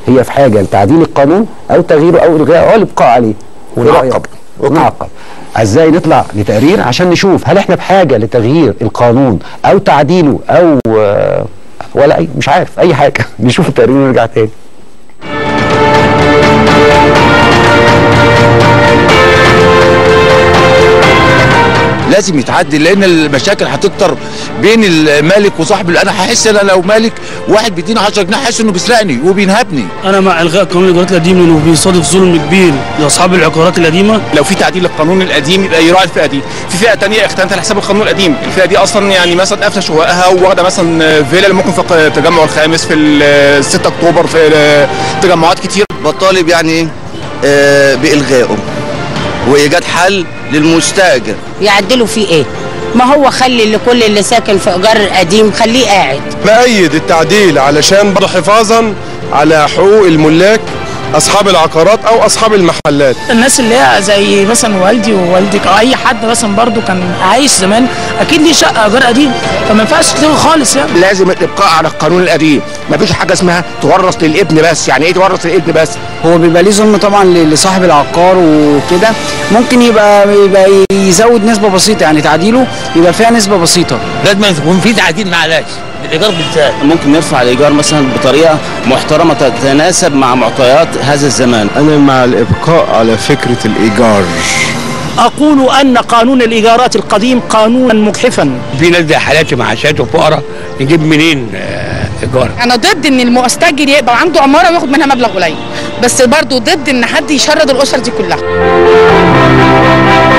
هي في حاجه لتعديل القانون او تغييره او الغائه او الابقاء عليه إيه رأيك؟ ونعقب. أوكي. ونعقب ازاي نطلع لتقرير عشان نشوف هل احنا بحاجه لتغيير القانون او تعديله او آه، ولا اي مش عارف اي حاجه نشوف التقرير ونرجع تاني لازم يتعدل لان المشاكل هتكتر بين المالك وصاحب انا هحس ان انا لو مالك واحد بيديني 10 جنيه هحس انه بيسرقني وبينهبني انا مع الغاء قانون الايجارات القديم لانه بيصادف ظلم كبير لاصحاب العقارات القديمه لو في تعديل للقانون القديم يبقى يراعي الفئه دي في فئه تانية اختنت على حساب القانون القديم الفئه دي اصلا يعني مثلا قافله شققها وواخده مثلا فيلا اللي ممكن في التجمع الخامس في ال 6 اكتوبر في تجمعات كتير بطالب يعني آه بإلغائه وإيجاد حل للمستأجر يعدلوا فيه ايه ما هو خلي لكل اللي ساكن في ايجار قديم خليه قاعد بأيد التعديل علشان برضه حفاظا على حقوق الملاك أصحاب العقارات أو أصحاب المحلات الناس اللي هي زي مثلا والدي ووالدك او اي حد مثلا برضو كان عايش زمان اكيد ليه شقه ايجار قديم فما ينفعش تلغي خالص يعني لازم الابقاء على القانون القديم مفيش حاجه اسمها تورث للابن بس يعني ايه تورث للابن بس هو بيبقى ليه ظلم طبعا لصاحب العقار وكده ممكن يبقى يبقى يزود نسبه بسيطه يعني تعديله يبقى فيها نسبه بسيطه لازم يكون في تعديل معلش الايجار بالذات ممكن نرفع الايجار مثلا بطريقه محترمه تتناسب مع معطيات هذا الزمان أنا مع الإبقاء على فكرة الإيجار أقول أن قانون الإيجارات القديم قانونا مجحفا في ناس زي حالاتي معاشات وفقراء نجيب منين آه، ايجار انا ضد ان المستاجر يبقى عنده عماره وياخد منها مبلغ قليل بس برضو ضد ان حد يشرد الاسر دي كلها